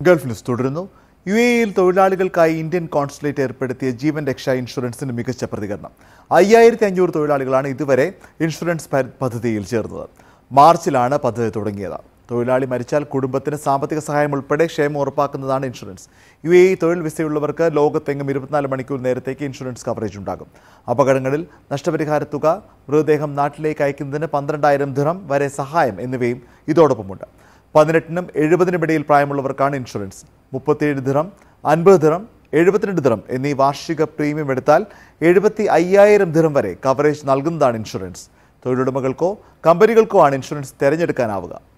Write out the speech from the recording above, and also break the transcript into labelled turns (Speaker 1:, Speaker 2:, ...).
Speaker 1: Gulf news തുടരുന്നു U എയിൽ തൊഴിലാളികൾക്കായി ഇന്ത്യൻ കോൺസുലേറ്റ് ഏർപ്പെടുത്തിയ ജീവൻ രക്ഷാ ഇൻഷുറൻസിന് മികച്ച പ്രതികരണം അയ്യായിരത്തി അഞ്ഞൂറ് തൊഴിലാളികളാണ് ഇതുവരെ ഇൻഷുറൻസ് പ- പദ്ധതിയിൽ ചേർന്നത് മാർച്ചിലാണ് പദ്ധതി തുടങ്ങിയത് തൊഴിലാളി മരിച്ചാൽ കുടുംബത്തിന് സാമ്പത്തിക സഹായം ഉൾപ്പെടെ ക്ഷേമം ഉറപ്പാക്കുന്നതാണ് ഇൻഷുറൻസ് യു എ ഇ തൊഴിൽ വിസയുള്ളവർക്ക് ലോകത്തെങ്ങും ഇരുപത്തിനാല് മണിക്കൂർ നേരത്തേക്ക് ഇൻഷുറൻസ് കവറേജ് ഉണ്ടാകും അപകടങ്ങളിൽ നഷ്ടപരിഹാര തുക മൃതദേഹം നാട്ടിലേക്ക് അയക്കുന്നതിന് പന്ത്രണ്ടായിരം ദിറം വരെ സഹായം എന്നിവയും ഇതോടൊപ്പമുണ്ട് പതിനെട്ടിനും എഴുപതിനും ഇടയിൽ പ്രായമുള്ളവർക്കാണ് ഇൻഷുറൻസ് മുപ്പത്തിയേഴ് ദിറം അൻപത് ദിറം എഴുപത്തിരണ്ട് ദിറം എന്നീ വാർഷിക പ്രീമിയം എടുത്താൽ എഴുപത്തി അയ്യായിരം ദിറം വരെ കവറേജ് നൽകുന്നതാണ് ഇൻഷുറൻസ് തൊഴിലുടമകൾക്കോ കമ്പനികൾക്കോ ആണ് ഇൻഷുറൻസ് തിരഞ്ഞെടുക്കാനാവുക